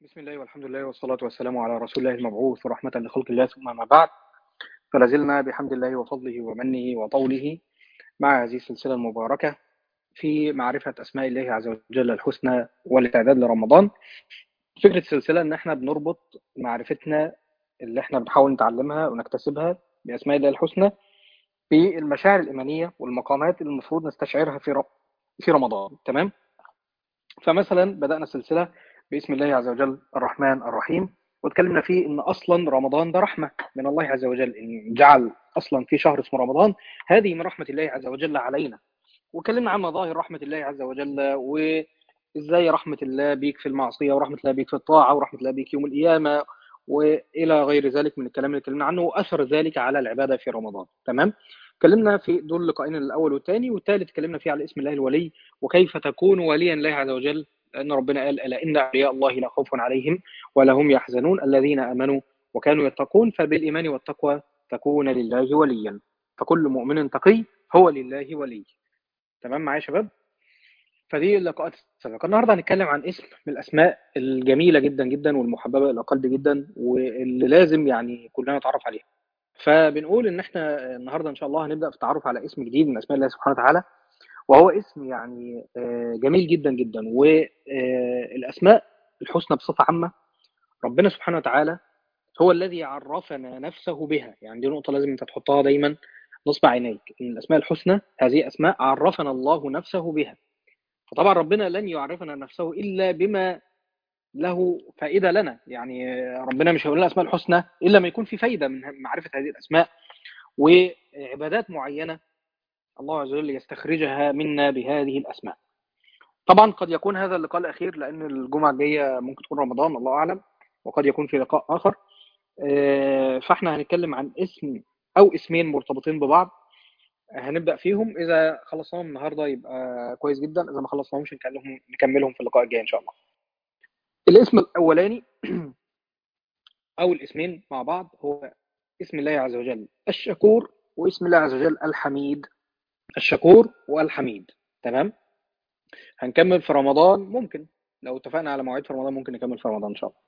بسم الله والحمد لله والصلاة والسلام على رسول الله المبعوث ورحمة لخلق الله ثم ما بعد فلازلنا بحمد الله وفضله ومنه وطوله مع هذه السلسلة المباركة في معرفة أسماء الله عز وجل الحسنى والاستعداد لرمضان فكرة السلسلة إن إحنا بنربط معرفتنا اللي إحنا بنحاول نتعلمها ونكتسبها بأسماء الله الحسنى بالمشاعر الإيمانية والمقامات اللي المفروض نستشعرها في ر- في رمضان تمام فمثلا بدأنا السلسلة باسم الله عز وجل الرحمن الرحيم واتكلمنا فيه ان اصلا رمضان ده رحمه من الله عز وجل ان جعل اصلا في شهر اسمه رمضان هذه من رحمه الله عز وجل علينا واتكلمنا عن مظاهر رحمه الله عز وجل وازاي رحمه الله بيك في المعصيه ورحمه الله بيك في الطاعه ورحمه الله بيك يوم القيامه والى غير ذلك من الكلام اللي اتكلمنا عنه واثر ذلك على العباده في رمضان تمام اتكلمنا في دول اللقاءين الاول والثاني والثالث اتكلمنا فيه على اسم الله الولي وكيف تكون وليا لله عز وجل لأن ربنا قال ألا إن أولياء الله لا خوف عليهم ولا هم يحزنون الذين آمنوا وكانوا يتقون فبالإيمان والتقوى تكون لله وليا فكل مؤمن تقي هو لله ولي تمام معايا يا شباب فدي اللقاءات السابقة النهاردة هنتكلم عن اسم من الأسماء الجميلة جدا جدا والمحببة إلى قلبي جدا واللي لازم يعني كلنا نتعرف عليها فبنقول إن إحنا النهاردة إن شاء الله هنبدأ في التعرف على اسم جديد من أسماء الله سبحانه وتعالى وهو اسم يعني آه، جميل جدا جدا والاسماء الحسنى بصفه عامه ربنا سبحانه وتعالى هو الذي عرفنا نفسه بها يعني دي نقطه لازم انت تحطها دايما نصب عينيك ان الاسماء الحسنى هذه اسماء عرفنا الله نفسه بها فطبعا ربنا لن يعرفنا نفسه الا بما له فائده لنا يعني آه، ربنا مش هيقول لنا الاسماء الحسنى الا ما يكون في فايده من معرفه هذه الاسماء وعبادات معينه الله عز وجل يستخرجها منا بهذه الأسماء طبعا قد يكون هذا اللقاء الأخير لأن الجمعة الجاية ممكن تكون رمضان الله أعلم وقد يكون في لقاء آخر آه، فاحنا هنتكلم عن اسم أو اسمين مرتبطين ببعض هنبدأ فيهم إذا خلصناهم النهاردة يبقى كويس جدا إذا ما خلصناهمش نكملهم نكملهم في اللقاء الجاي إن شاء الله الاسم الأولاني أو الاسمين مع بعض هو اسم الله عز وجل الشكور واسم الله عز وجل الحميد الشكور والحميد تمام هنكمل في رمضان ممكن لو اتفقنا على مواعيد في رمضان ممكن نكمل في رمضان ان شاء الله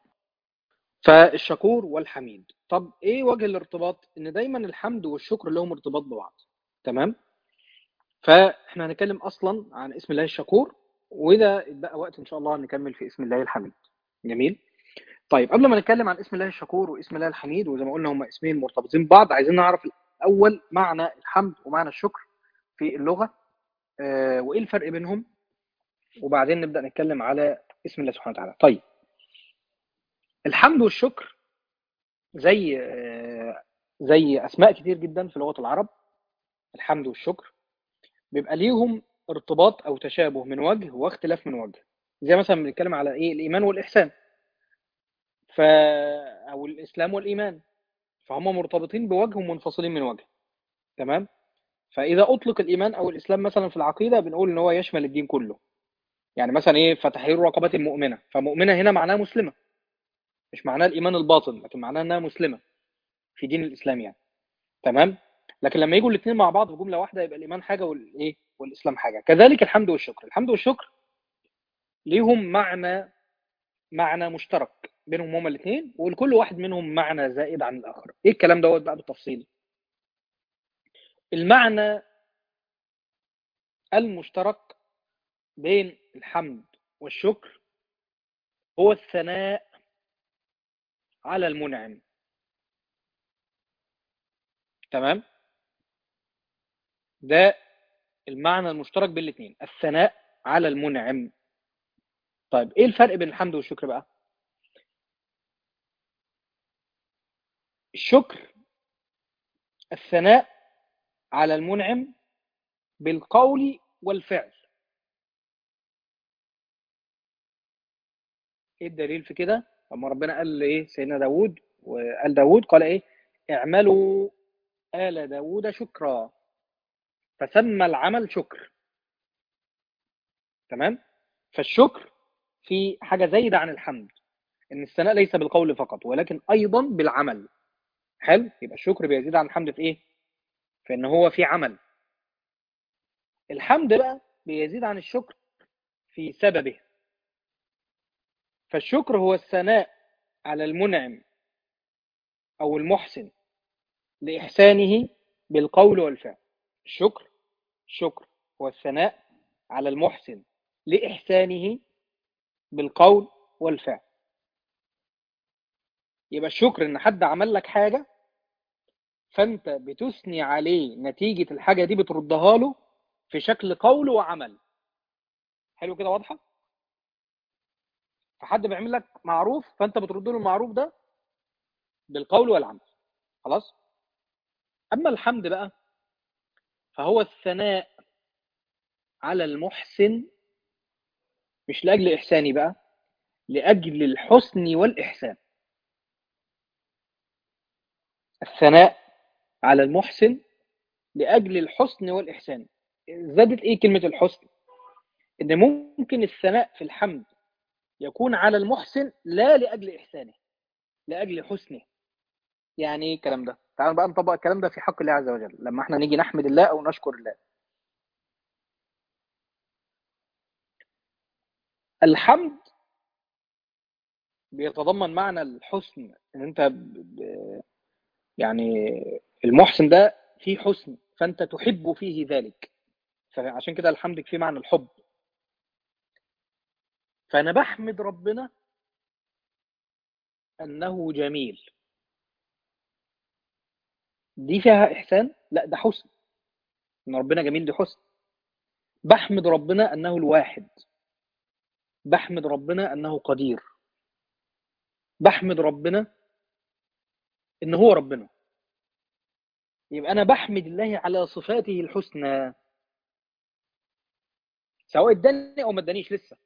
فالشكور والحميد طب ايه وجه الارتباط ان دايما الحمد والشكر لهم ارتباط ببعض تمام فاحنا هنتكلم اصلا عن اسم الله الشكور واذا اتبقى وقت ان شاء الله نكمل في اسم الله الحميد جميل طيب قبل ما نتكلم عن اسم الله الشكور واسم الله الحميد وزي ما قلنا هما اسمين مرتبطين ببعض عايزين نعرف الاول معنى الحمد ومعنى الشكر في اللغه آه، وايه الفرق بينهم وبعدين نبدا نتكلم على اسم الله سبحانه وتعالى طيب الحمد والشكر زي آه، زي اسماء كتير جدا في لغه العرب الحمد والشكر بيبقى ليهم ارتباط او تشابه من وجه واختلاف من وجه زي مثلا بنتكلم على ايه الايمان والاحسان ف او الاسلام والايمان فهم مرتبطين بوجه ومنفصلين من وجه تمام فاذا اطلق الايمان او الاسلام مثلا في العقيده بنقول ان هو يشمل الدين كله يعني مثلا ايه فتحرير رقبه مؤمنه فمؤمنه هنا معناها مسلمه مش معناها الايمان الباطن لكن معناها انها مسلمه في دين الاسلام يعني تمام لكن لما يجوا الاثنين مع بعض في جمله واحده يبقى الايمان حاجه والايه والاسلام حاجه كذلك الحمد والشكر الحمد والشكر ليهم معنى معنى مشترك بينهم هما الاثنين ولكل واحد منهم معنى زائد عن الاخر ايه الكلام دوت بقى بالتفصيل المعنى المشترك بين الحمد والشكر هو الثناء على المنعم تمام ده المعنى المشترك بين الاثنين الثناء على المنعم طيب ايه الفرق بين الحمد والشكر بقى الشكر الثناء على المنعم بالقول والفعل ايه الدليل في كده لما ربنا قال ايه سيدنا داود وقال داود قال ايه اعملوا آل داود شكرا فسمى العمل شكر تمام فالشكر في حاجة زايدة عن الحمد ان الثناء ليس بالقول فقط ولكن ايضا بالعمل حلو يبقى الشكر بيزيد عن الحمد في ايه في ان هو في عمل الحمد بقى بيزيد عن الشكر في سببه فالشكر هو الثناء على المنعم أو المحسن لإحسانه بالقول والفعل الشكر الشكر هو الثناء على المحسن لإحسانه بالقول والفعل يبقى الشكر إن حد عمل لك حاجة فأنت بتثني عليه نتيجة الحاجة دي بتردها له في شكل قول وعمل حلو كده واضحة فحد بيعمل لك معروف فأنت بترد له المعروف ده بالقول والعمل خلاص أما الحمد بقى فهو الثناء على المحسن مش لأجل إحساني بقى لأجل الحسن والإحسان الثناء على المحسن لأجل الحسن والإحسان زادت إيه كلمة الحسن إن ممكن الثناء في الحمد يكون على المحسن لا لأجل إحسانه لأجل حسنه يعني ايه الكلام ده تعالوا بقى نطبق الكلام ده في حق الله عز وجل لما احنا نيجي نحمد الله او نشكر الله الحمد بيتضمن معنى الحسن ان انت ب... ب... يعني المحسن ده فيه حسن فانت تحب فيه ذلك فعشان كده الحمد فيه معنى الحب فانا بحمد ربنا انه جميل دي فيها إحسان لا ده حسن إن ربنا جميل دي حسن بحمد ربنا أنه الواحد بحمد ربنا أنه قدير بحمد ربنا إن هو ربنا يبقى أنا بحمد الله على صفاته الحسنى سواء اداني أو ما ادانيش لسه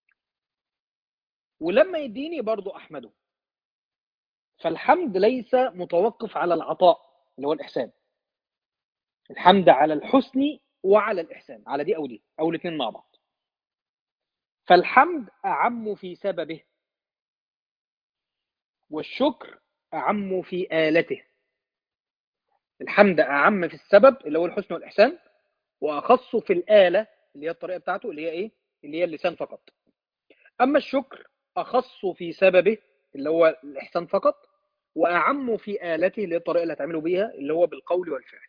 ولما يديني برضو أحمده فالحمد ليس متوقف على العطاء اللي هو الإحسان الحمد على الحسن وعلى الإحسان على دي أو دي أو الاثنين مع بعض فالحمد أعم في سببه والشكر أعم في آلته الحمد أعم في السبب اللي هو الحسن والإحسان وأخص في الآلة اللي هي الطريقة بتاعته اللي هي إيه اللي هي اللسان فقط أما الشكر أخص في سببه اللي هو الإحسان فقط وأعم في آلته اللي هي الطريقة اللي هتعملوا بيها اللي هو بالقول والفعل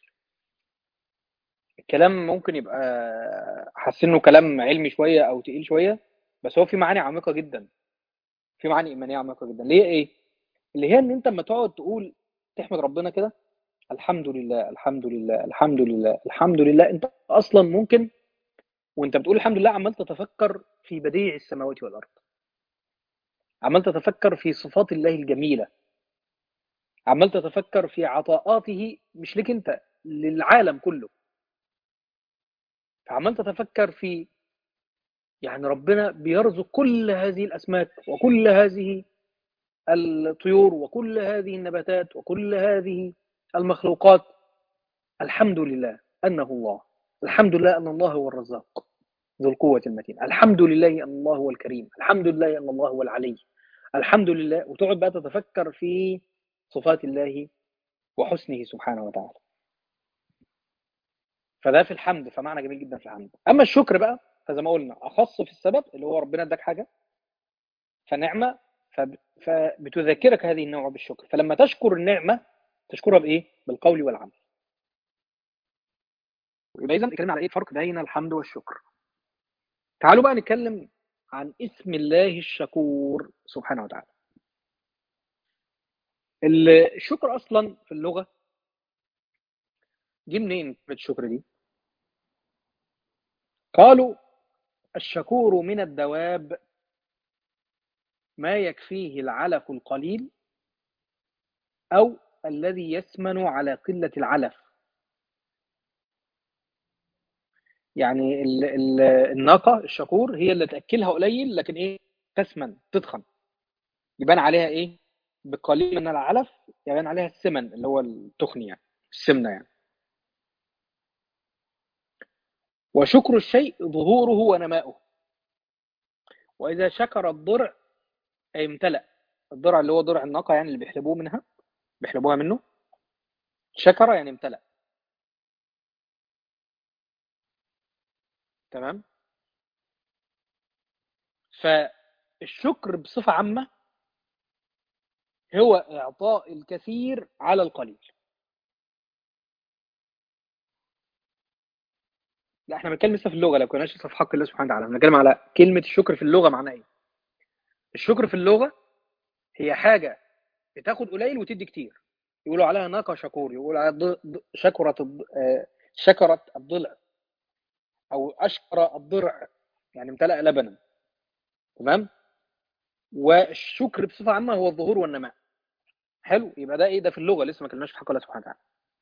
الكلام ممكن يبقى حاسس انه كلام علمي شوية او تقيل شوية بس هو في معاني عميقة جدا في معاني ايمانية عميقة جدا ليه ايه اللي هي ان انت لما تقعد تقول تحمد ربنا كده الحمد لله الحمد لله الحمد لله الحمد لله انت اصلا ممكن وانت بتقول الحمد لله عمال تتفكر في بديع السماوات والارض عمال تتفكر في صفات الله الجميله عمال تتفكر في عطاءاته مش لك انت للعالم كله عمال تتفكر في يعني ربنا بيرزق كل هذه الأسماك وكل هذه الطيور وكل هذه النباتات وكل هذه المخلوقات الحمد لله أنه الله الحمد لله أن الله هو الرزاق ذو القوة المتين الحمد لله أن الله هو الكريم الحمد لله أن الله هو العلي الحمد لله وتقعد بقى تتفكر في صفات الله وحسنه سبحانه وتعالى فده في الحمد فمعنى جميل جدا في الحمد اما الشكر بقى فزي ما قلنا اخص في السبب اللي هو ربنا اداك حاجه فنعمه فب... فبتذكرك هذه النوع بالشكر فلما تشكر النعمه تشكرها بايه بالقول والعمل يبقى اذا اتكلمنا على ايه الفرق بين الحمد والشكر تعالوا بقى نتكلم عن اسم الله الشكور سبحانه وتعالى الشكر اصلا في اللغه جه منين كلمه الشكر دي قالوا الشكور من الدواب ما يكفيه العلف القليل او الذي يسمن على قله العلف يعني ال ال الناقه الشكور هي اللي تاكلها قليل لكن ايه تسمن تتخن يبان عليها ايه بقليل من العلف يبان عليها السمن اللي هو التخن يعني السمنه يعني وشكر الشيء ظهوره ونماؤه وإذا شكر الضرع أي امتلأ الضرع اللي هو ضرع الناقة يعني اللي بيحلبوه منها بيحلبوها منه شكر يعني امتلأ تمام الشكر بصفة عامة هو إعطاء الكثير على القليل لا احنا بنتكلم لسه في اللغة لو كناش لسه في حق الله سبحانه وتعالى بنتكلم على كلمة الشكر في اللغة معناها ايه الشكر في اللغة هي حاجة بتاخد قليل وتدي كتير يقولوا عليها ناقة شكور يقولوا عليها ض... ض... شكرة الض... آه، شكرة الضلع أو أشكر الضرع يعني امتلأ لبنا تمام والشكر بصفة عامة هو الظهور والنماء حلو يبقى ده ايه ده في اللغة لسه ما كلمناش في حق الله سبحانه وتعالى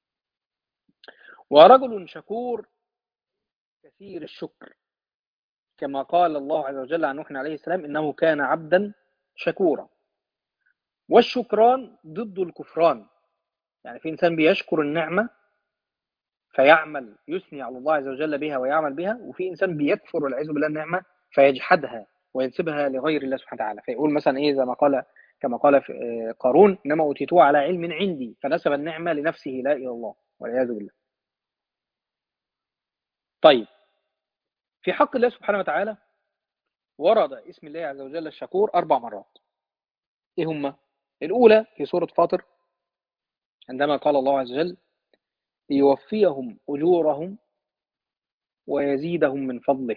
ورجل شكور كثير الشكر كما قال الله عز وجل عن نوح عليه السلام إنه كان عبدا شكورا والشكران ضد الكفران يعني في إنسان بيشكر النعمة فيعمل يثني على الله عز وجل بها ويعمل بها وفي إنسان بيكفر والعياذ بالله النعمة فيجحدها وينسبها لغير الله سبحانه وتعالى فيقول مثلا إيه زي ما قال كما قال في آه، قارون إنما أوتيتوه على علم عندي فنسب النعمة لنفسه لا إلى الله والعياذ بالله طيب في حق الله سبحانه وتعالى ورد اسم الله عز وجل الشكور أربع مرات إيه هما؟ الأولى في سورة فاطر عندما قال الله عز وجل ليوفيهم أجورهم ويزيدهم من فضله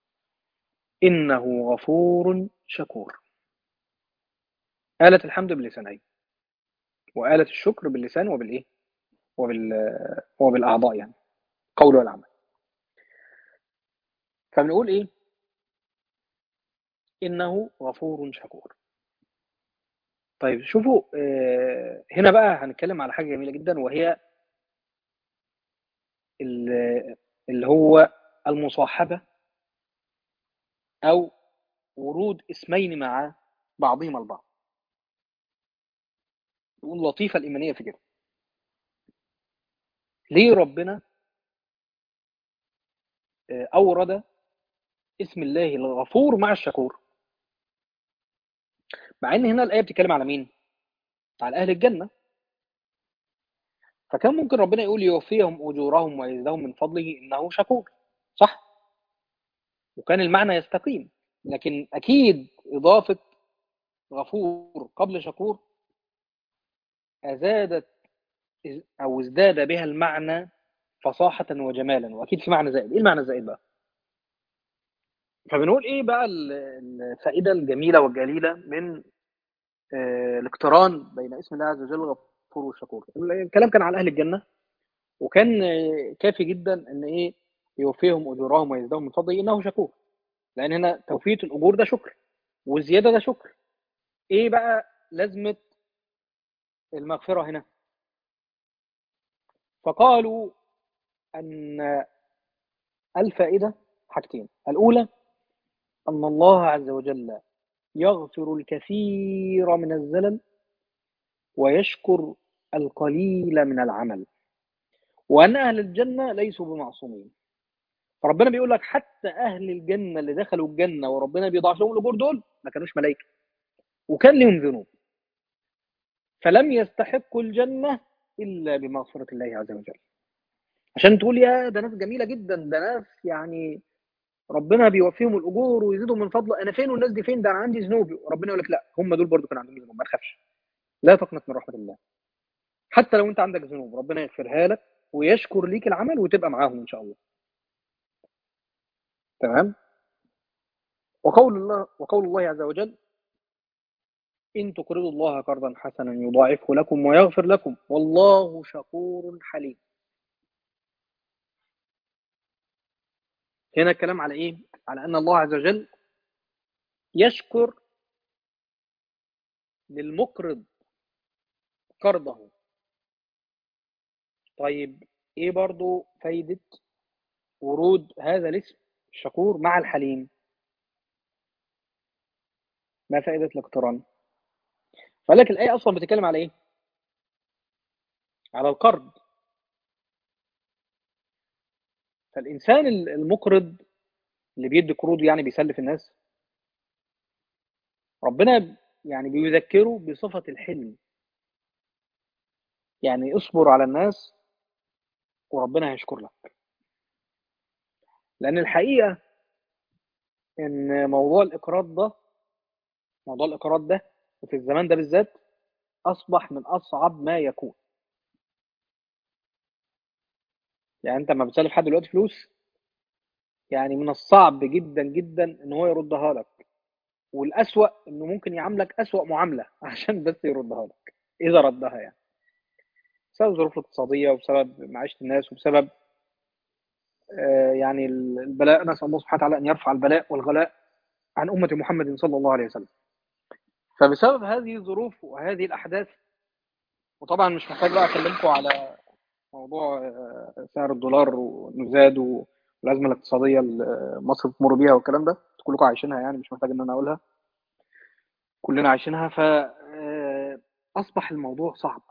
إنه غفور شكور آلة الحمد باللسانين وآلة الشكر باللسان وبالإيه؟ وبال وبالأعضاء يعني قول والعمل فبنقول إيه؟ إنه غفور شكور طيب شوفوا آه، هنا بقى هنتكلم على حاجة جميلة جدا وهي ال- اللي هو المصاحبة أو ورود اسمين مع بعضهما البعض يقول اللطيفة الإيمانية في كده ليه ربنا آه، أورد اسم الله الغفور مع الشكور مع ان هنا الايه بتتكلم على مين على اهل الجنه فكان ممكن ربنا يقول يوفيهم اجورهم ويزيدهم من فضله انه شكور صح وكان المعنى يستقيم لكن اكيد اضافه غفور قبل شكور ازادت او ازداد بها المعنى فصاحه وجمالا واكيد في معنى زائد ايه المعنى الزائد بقى فبنقول ايه بقى ال- الفائده الجميله والجليله من آه، الاقتران بين اسم الله عز وجل الغفور والشكور الكلام كان على اهل الجنه وكان آه، كافي جدا ان ايه يوفيهم اجورهم ويزيدهم من فضله انه شكور لان هنا توفيه الاجور ده شكر والزياده ده شكر ايه بقى لازمه المغفره هنا فقالوا ان الفائده حاجتين الاولى ان الله عز وجل يغفر الكثير من الزلل ويشكر القليل من العمل وأن أهل الجنة ليسوا بمعصومين فربنا بيقول لك حتى أهل الجنة اللي دخلوا الجنة وربنا بيضاعف لهم الأجور دول ما كانوش ملائكة وكان لهم ذنوب فلم يستحقوا الجنة إلا بمغفرة الله عز وجل عشان تقول يا ده ناس جميلة جدا ده ناس يعني ربنا بيوفيهم الأجور ويزيدهم من فضله أنا فين والناس دي فين ده أنا عندي ذنوب ربنا يقول لك لا هم دول برضو كان عندهم ذنوب ما تخافش لا تقنط من رحمة الله حتى لو أنت عندك ذنوب ربنا يغفرها لك ويشكر ليك العمل وتبقى معاهم إن شاء الله تمام وقول الله وقول الله عز وجل إن تقرضوا الله قرضا حسنا يضاعفه لكم ويغفر لكم والله شكور حليم هنا الكلام على إيه؟ على أن الله عز وجل يشكر للمقرض قرضه طيب إيه برضو فايدة ورود هذا الاسم الشكور مع الحليم ما فائدة الاقتران فلك الآية أصلا بتتكلم على إيه على القرض فالإنسان المقرض اللي بيدي قروض يعني بيسلف الناس ربنا يعني بيذكره بصفة الحلم يعني اصبر على الناس وربنا هيشكر لك لأن الحقيقة إن موضوع الإقراض ده موضوع الإيقارات ده وفي الزمان ده بالذات أصبح من أصعب ما يكون يعني أنت لما بتسلف حد دلوقتي فلوس يعني من الصعب جدا جدا إن هو يردها لك والأسوأ إنه ممكن يعاملك أسوأ معاملة عشان بس يردها لك إذا ردها يعني بسبب الظروف الاقتصادية وبسبب معيشة الناس وبسبب آه، يعني البلاء نسأل الله سبحانه وتعالى أن يرفع البلاء والغلاء عن أمة محمد صلى الله عليه وسلم فبسبب هذه الظروف وهذه الأحداث وطبعا مش محتاج بقى أكلمكم على موضوع آه، سعر الدولار وإنه زاد والأزمة الاقتصادية اللي مصر بتمر بيها والكلام ده كلكم عايشينها يعني مش محتاج إن أنا أقولها كلنا عايشينها فأصبح الموضوع صعب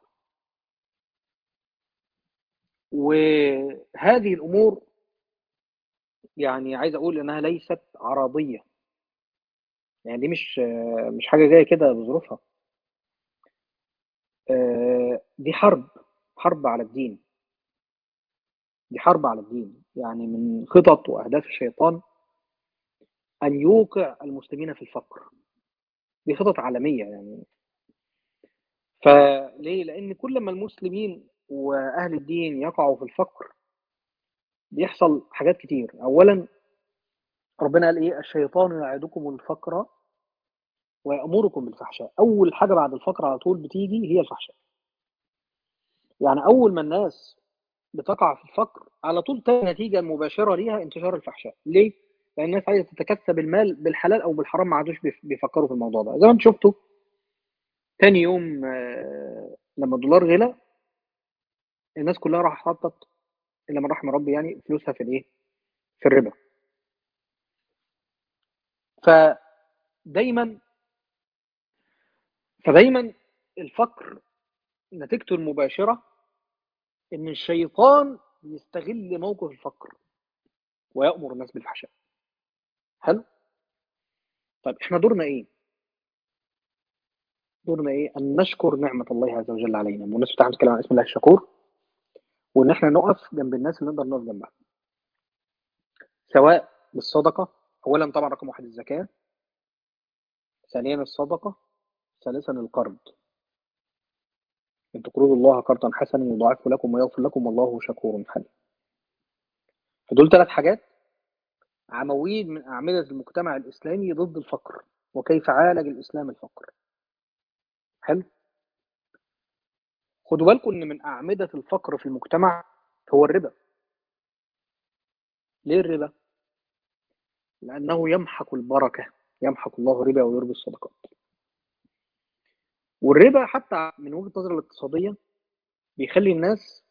وهذه الأمور يعني عايز أقول إنها ليست عرضية يعني دي مش مش حاجة جاية كده بظروفها آه، دي حرب حرب على الدين دي حرب على الدين يعني من خطط وأهداف الشيطان أن يوقع المسلمين في الفقر دي خطط عالمية يعني فليه؟ لأن كل ما المسلمين وأهل الدين يقعوا في الفقر بيحصل حاجات كتير أولا ربنا قال إيه الشيطان يعدكم الفقر ويأمركم بالفحشاء أول حاجة بعد الفقر على طول بتيجي هي الفحشاء يعني أول ما الناس بتقع في الفقر على طول تاني نتيجة مباشرة ليها انتشار الفحشاء ليه؟ لأن الناس عايزة تتكسب المال بالحلال أو بالحرام ما عادوش بيفكروا في الموضوع ده زي ما انتم شفتوا تاني يوم آه، لما الدولار غلى الناس كلها راح حطت الا من رحم ربي يعني فلوسها في الايه في الربا فدايما فدايما الفقر نتيجته المباشره ان الشيطان يستغل موقف الفقر ويأمر الناس بالفحشاء حلو طيب احنا دورنا ايه دورنا ايه ان نشكر نعمه الله عز وجل علينا والناس بتاعنا بتتكلم عن اسم الله الشكور وان احنا نقف جنب الناس اللي نقدر نقف جنبها سواء بالصدقه اولا طبعا رقم واحد الزكاه ثانيا الصدقه ثالثا القرض ان تقرضوا الله قرضا حسنا يضاعفه لكم ويغفر لكم والله شكور حليم فدول ثلاث حاجات عواميد من أعمدة المجتمع الإسلامي ضد الفقر وكيف عالج الإسلام الفقر حلو خدوا بالكم ان من اعمده الفقر في المجتمع هو الربا ليه الربا لانه يمحق البركه يمحق الله الربا ويربي الصدقات والربا حتى من وجهه نظر الاقتصاديه بيخلي الناس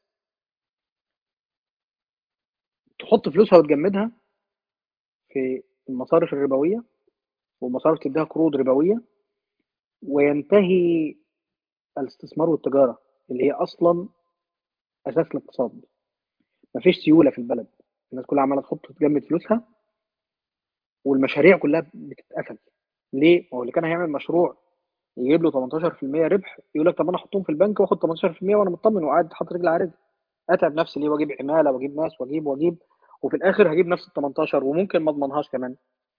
تحط فلوسها وتجمدها في المصارف الربويه والمصارف تديها قروض ربويه وينتهي الاستثمار والتجاره اللي هي اصلا اساس الاقتصاد مفيش سيوله في البلد الناس كلها عماله تحط تجمد فلوسها والمشاريع كلها بتتقفل ليه؟ هو اللي كان هيعمل مشروع يجيب له 18% ربح يقول لك طب انا احطهم في البنك واخد 18% وانا مطمن وقاعد حاطط رجلي على رجل اتعب نفسي ليه واجيب عماله واجيب ناس واجيب واجيب وفي الاخر هجيب نفس ال 18 وممكن ما اضمنهاش كمان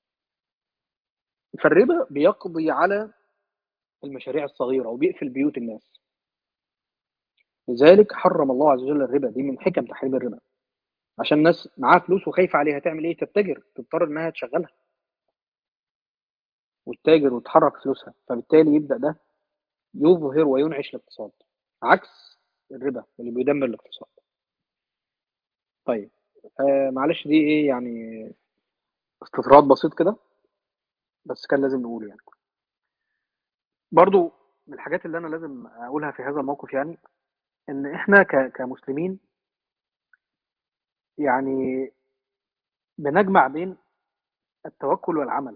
فالربا بيقضي على المشاريع الصغيره وبيقفل بيوت الناس لذلك حرم الله عز وجل الربا دي من حكم تحريم الربا عشان الناس معاها فلوس وخايفه عليها تعمل ايه تتجر تضطر انها تشغلها وتتاجر وتحرك فلوسها فبالتالي يبدا ده يظهر وينعش الاقتصاد عكس الربا اللي بيدمر الاقتصاد طيب آه معلش دي ايه يعني استطراد بسيط كده بس كان لازم نقوله يعني برضو من الحاجات اللي انا لازم اقولها في هذا الموقف يعني ان احنا كمسلمين يعني بنجمع بين التوكل والعمل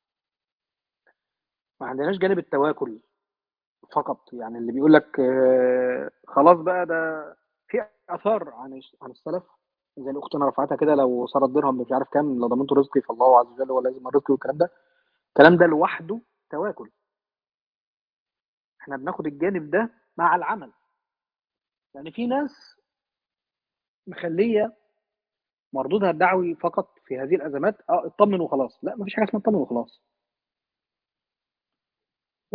ما عندناش جانب التواكل فقط يعني اللي بيقول لك آه، خلاص بقى ده في اثار عن عن السلف زي اللي اختنا رفعتها كده لو صارت درهم مش عارف كام لو ضمنت رزقي فالله عز وجل ولا لازم رزقي والكلام ده الكلام ده لوحده تواكل احنا بناخد الجانب ده مع العمل يعني في ناس مخليه مردودها الدعوي فقط في هذه الازمات اه اطمن وخلاص لا مفيش حاجه اسمها اطمن وخلاص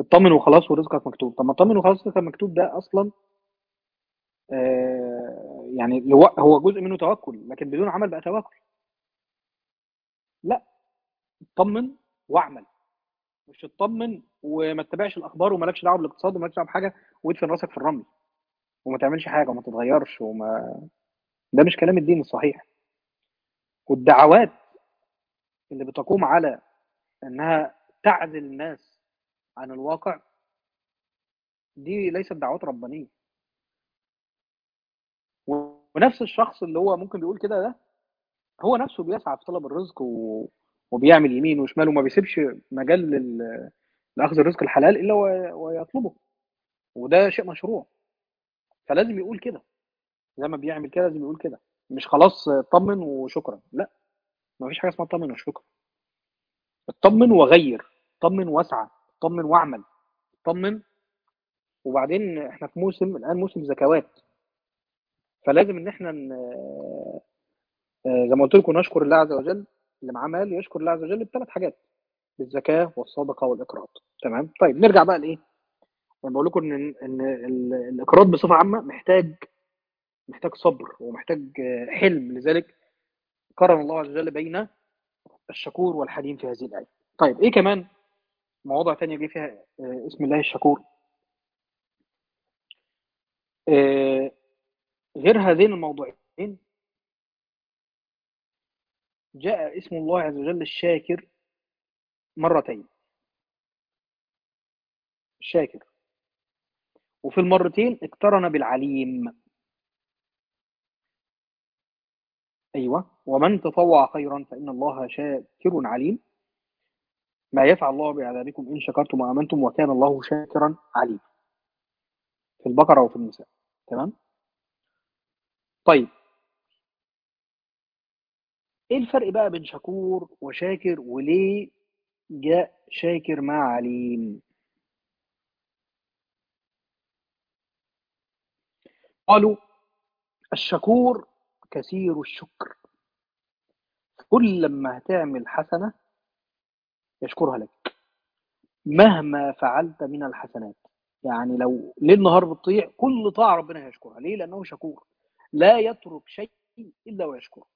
اطمن وخلاص ورزقك مكتوب طب ما اطمن وخلاص رزقك مكتوب ده اصلا آه يعني لو- هو جزء منه توكل لكن بدون عمل بقى توكل لا اطمن واعمل مش تطمن وما تتابعش الاخبار ومالكش دعوه بالاقتصاد ومالكش دعوه بحاجه وادفن راسك في الرمل وما تعملش حاجه وما تتغيرش وما ده مش كلام الدين الصحيح والدعوات اللي بتقوم على انها تعزل الناس عن الواقع دي ليست دعوات ربانيه ونفس الشخص اللي هو ممكن بيقول كده ده هو نفسه بيسعى في طلب الرزق و... وبيعمل يمين وشمال وما بيسيبش مجال لل... لاخذ الرزق الحلال الا و... ويطلبه وده شيء مشروع فلازم يقول كده زي ما بيعمل كده لازم يقول كده مش خلاص اطمن وشكرا لا ما فيش حاجه اسمها اطمن وشكرا اطمن وغير اطمن واسعى اطمن واعمل اطمن وبعدين احنا في موسم الان موسم زكوات فلازم ان احنا ن... آه، زي ما قلت لكم نشكر الله عز وجل اللي معاه مال يشكر الله عز وجل بثلاث حاجات بالزكاه والصدقه والاقراض تمام طيب نرجع بقى لايه انا بقول لكم ان ان ال- الاقراض بصفه عامه محتاج محتاج صبر ومحتاج آه، حلم لذلك قارن الله عز وجل بين الشكور والحليم في هذه الايه طيب ايه كمان مواضع تانية جه فيها آه، اسم الله الشكور آه، غير هذين الموضوعين جاء اسم الله عز وجل الشاكر مرتين الشاكر وفي المرتين اقترن بالعليم ايوه ومن تطوع خيرا فان الله شاكر عليم ما يفعل الله بعذابكم ان شكرتم وامنتم وكان الله شاكرا عليما في البقره وفي النساء تمام طيب ايه الفرق بقى بين شكور وشاكر وليه جاء شاكر مع عليم قالوا الشكور كثير الشكر كل لما هتعمل حسنة يشكرها لك مهما فعلت من الحسنات يعني لو ليل نهار بتطيع كل طاعة ربنا هيشكرها ليه لأنه شكور لا يترك شيء إلا ويشكره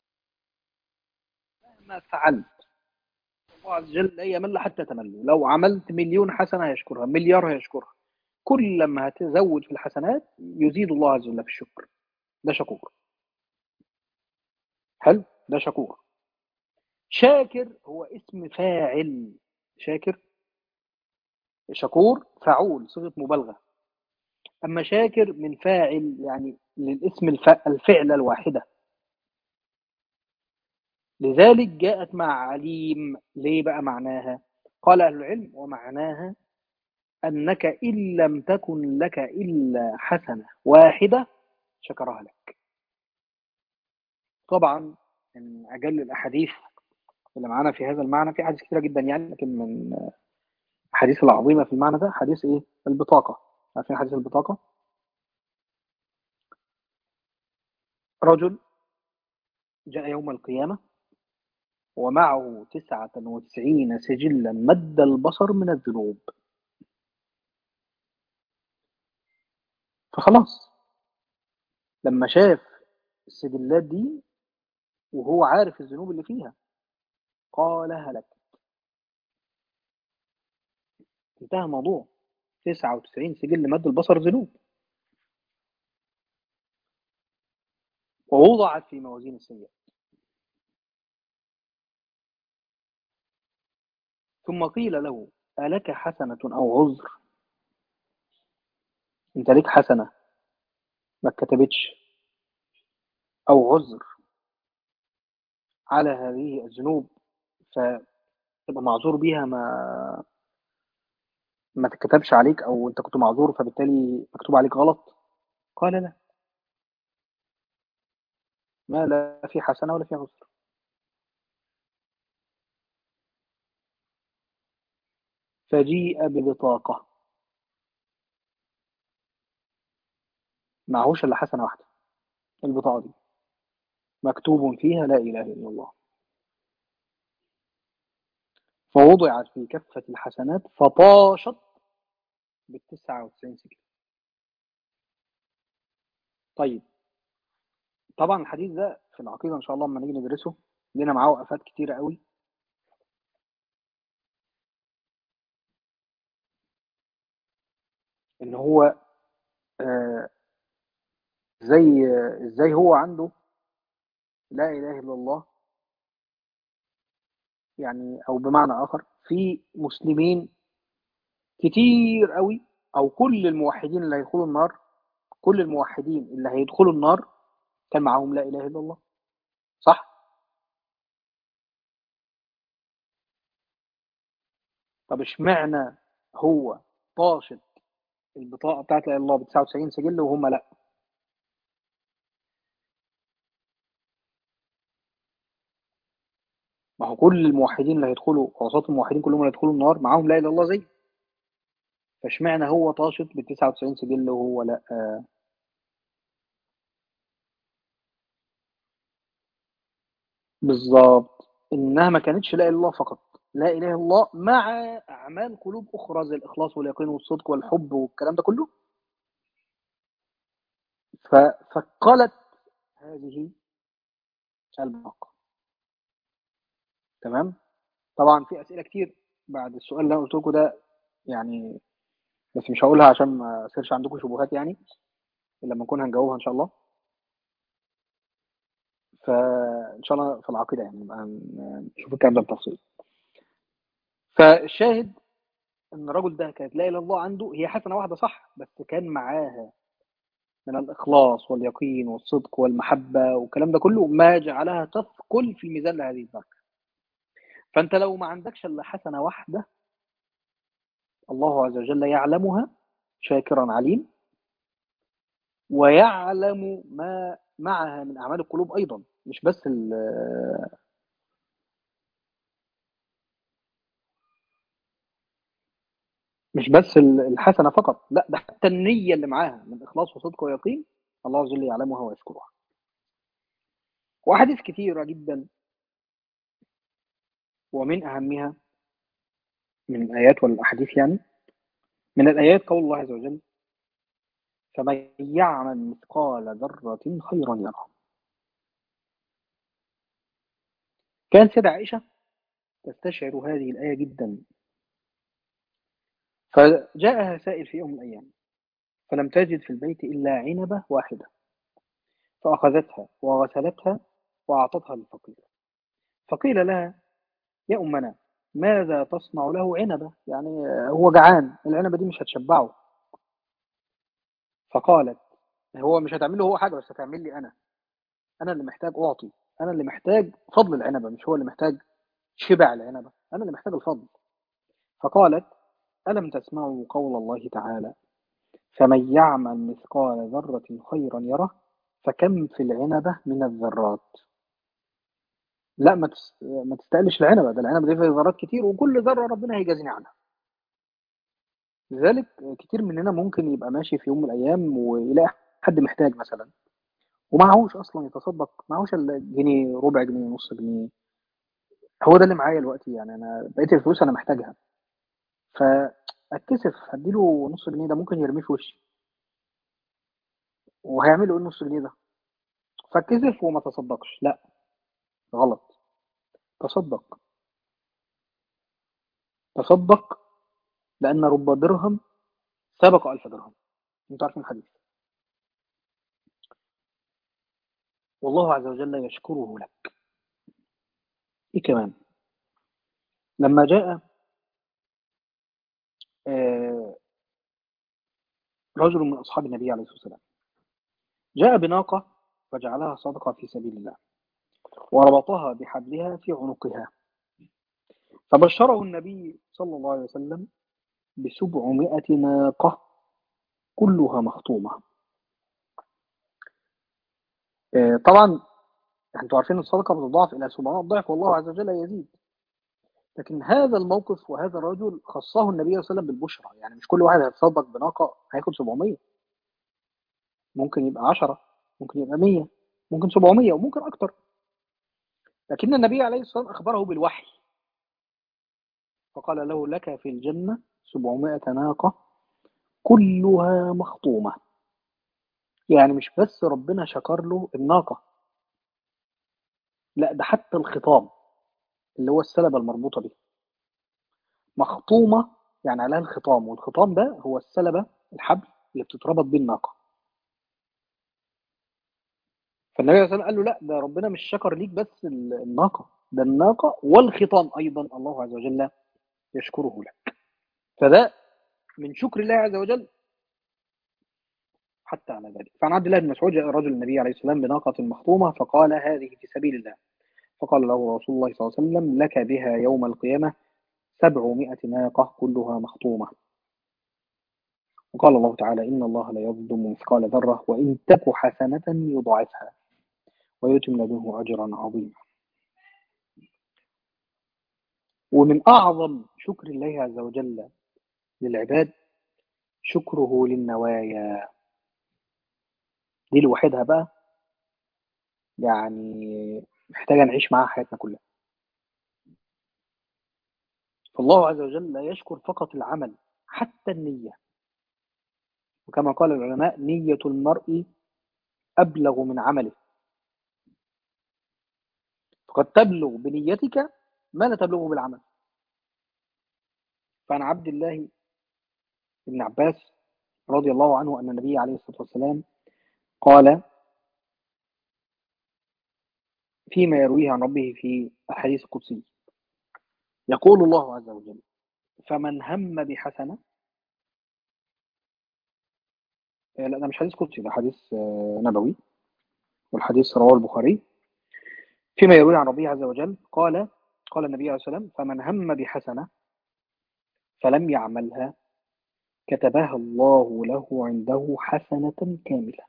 مهما فعلت الله عز وجل لا يمل حتى تمل لو عملت مليون حسنة هيشكرها مليار هيشكرها كل لما هتزود في الحسنات يزيد الله عز وجل في الشكر ده شكور حلو ده شكور شاكر هو اسم فاعل شاكر شكور فعول صيغه مبالغه اما شاكر من فاعل يعني للاسم الف... الفعل الواحده لذلك جاءت مع عليم ليه بقى معناها قال اهل العلم ومعناها انك ان لم تكن لك الا حسنه واحده شكرها لك طبعا من اجل الاحاديث اللي معانا في هذا المعنى في حديث كثيره جدا يعني لكن من الحديث العظيمه في المعنى ده حديث ايه البطاقه عارفين حديث البطاقه رجل جاء يوم القيامه ومعه تسعة وتسعين سجلا مد البصر من الذنوب فخلاص لما شاف السجلات دي وهو عارف الذنوب اللي فيها قال هلك انتهى الموضوع 99 سجل مد البصر ذنوب ووضعت في موازين السيئات ثم قيل له ألك حسنة أو عذر انت ليك حسنة ما اتكتبتش أو عذر على هذه الذنوب فتبقى معذور بيها ما ما تتكتبش عليك أو أنت كنت معذور فبالتالي مكتوب عليك غلط قال لا ما لا في حسنة ولا في عذر فجيء ببطاقة معهوش إلا حسنة واحدة البطاقة دي مكتوب فيها لا إله إلا الله فوضعت في كفة الحسنات فطاشت بال 99 سجل طيب طبعا الحديث ده في العقيدة إن شاء الله لما نيجي ندرسه لنا معاه وقفات كتيرة قوي إن هو آه زي ازاي هو عنده لا إله إلا الله يعني أو بمعنى آخر في مسلمين كتير قوي أو كل الموحدين اللي هيدخلوا النار كل الموحدين اللي هيدخلوا النار كان معاهم لا إله إلا الله صح؟ طب اشمعنى هو طاشت البطاقة بتاعت لا إله إلا الله ب 99 سجل وهم لا ما هو كل الموحدين اللي هيدخلوا عصاة الموحدين كلهم اللي هيدخلوا النار معاهم لا اله الا الله زي فاشمعنى هو طاشت بال 99 سجل وهو لا آه بالظبط انها ما كانتش لا اله الا الله فقط لا اله الا الله مع اعمال قلوب اخرى زي الاخلاص واليقين والصدق والحب والكلام ده كله فثقلت هذه الباقه تمام طبعا في اسئله كتير بعد السؤال اللي انا قلت لكم ده يعني بس مش هقولها عشان ما يصيرش عندكم شبهات يعني لما نكون هنجاوبها ان شاء الله فان شاء الله في العقيده يعني نبقى نشوف الكلام ده بالتفصيل فالشاهد ان الرجل ده كانت لا اله الا الله عنده هي حسنه واحده صح بس كان معاها من الاخلاص واليقين والصدق والمحبه والكلام ده كله ما جعلها تثقل في ميزان لهذه الدرجه فانت لو ما عندكش الا حسنه واحده الله عز وجل يعلمها شاكرا عليم ويعلم ما معها من اعمال القلوب ايضا مش بس مش بس الحسنه فقط لا ده حتى النيه اللي معاها من اخلاص وصدق ويقين الله عز وجل يعلمها ويشكرها واحاديث كثيره جدا ومن أهمها من الآيات والأحاديث يعني من الآيات قول الله عز وجل فمن يعمل مثقال ذرة خيرا يره كان سيدة عائشة تستشعر هذه الآية جدا فجاءها سائل في يوم من الأيام فلم تجد في البيت إلا عنبة واحدة فأخذتها وغسلتها وأعطتها للفقير فقيل لها يا أمنا ماذا تصنع له عنبة يعني هو جعان العنبة دي مش هتشبعه فقالت هو مش هتعمل له هو حاجة بس هتعمل لي أنا أنا اللي محتاج أعطي أنا اللي محتاج فضل العنبة مش هو اللي محتاج شبع العنبة أنا اللي محتاج الفضل فقالت ألم تسمعوا قول الله تعالى فمن يعمل مثقال ذرة خيرا يره فكم في العنبة من الذرات لا ما ما تستقلش العنبه ده العنبه دي فيها ذرات كتير وكل ذره ربنا هيجازيني عنها لذلك كتير مننا ممكن يبقى ماشي في يوم من الايام ويلاقي حد محتاج مثلا ومعهوش اصلا يتصدق معهوش الا جنيه ربع جنيه نص جنيه هو ده اللي معايا دلوقتي يعني انا بقيت الفلوس انا محتاجها فاتكسف هديله نص جنيه ده ممكن يرميه في وشي وهيعمل له ايه النص جنيه ده فاتكسف وما تصدقش لا غلط تصدق تصدق لأن رب درهم سبق ألف درهم انتوا عارفين الحديث والله عز وجل يشكره لك ايه كمان لما جاء رجل من أصحاب النبي عليه الصلاة والسلام جاء بناقة فجعلها صدقة في سبيل الله وربطها بحبلها في عنقها فبشره النبي صلى الله عليه وسلم بسبعمائة ناقة كلها مخطومة طبعا انتوا عارفين الصدقة بتضاعف إلى 700 ضعف والله عز وجل يزيد لكن هذا الموقف وهذا الرجل خصه النبي صلى الله عليه وسلم بالبشرى يعني مش كل واحد هيتصدق بناقة هياخد 700 ممكن يبقى 10 ممكن يبقى 100 ممكن 700 وممكن أكتر لكن النبي عليه الصلاة والسلام أخبره بالوحي فقال له لك في الجنة 700 ناقة كلها مخطومة يعني مش بس ربنا شكر له الناقة لا ده حتى الخطام اللي هو السلبة المربوطة به مخطومة يعني عليها الخطام والخطام ده هو السلبة الحبل اللي بتتربط بيه الناقة فالنبي صلى الله عليه وسلم قال له لا ده ربنا مش شكر ليك بس الناقة ده الناقة والخطام أيضا الله عز وجل يشكره لك فده من شكر الله عز وجل حتى على ذلك فعن عبد الله بن مسعود جاء رجل النبي عليه السلام بناقة مخطومة فقال هذه في سبيل الله فقال له رسول الله صلى الله عليه وسلم لك بها يوم القيامة سبعمائة ناقة كلها مخطومة وقال الله تعالى إن الله لا يظلم مثقال ذرة وإن تك حسنة يضاعفها ويؤتي من لدنه أجرا عظيما ومن أعظم شكر الله عز وجل للعباد شكره للنوايا دي لوحدها بقى يعني محتاجة نعيش معاها حياتنا كلها فالله عز وجل لا يشكر فقط العمل حتى النية وكما قال العلماء نية المرء أبلغ من عمله فقد تبلغ بنيتك ما لا تبلغه بالعمل فعن عبد الله بن عباس رضي الله عنه أن النبي عليه الصلاة والسلام قال فيما يرويه عن ربه في الحديث القدسي يقول الله عز وجل فمن هم بحسنة لا ده مش حديث قدسي ده حديث نبوي والحديث رواه البخاري فيما يروي عن ربه عز وجل قال قال النبي عليه الصلاة والسلام فمن هم بحسنة فلم يعملها كتبها الله له عنده حسنة كاملة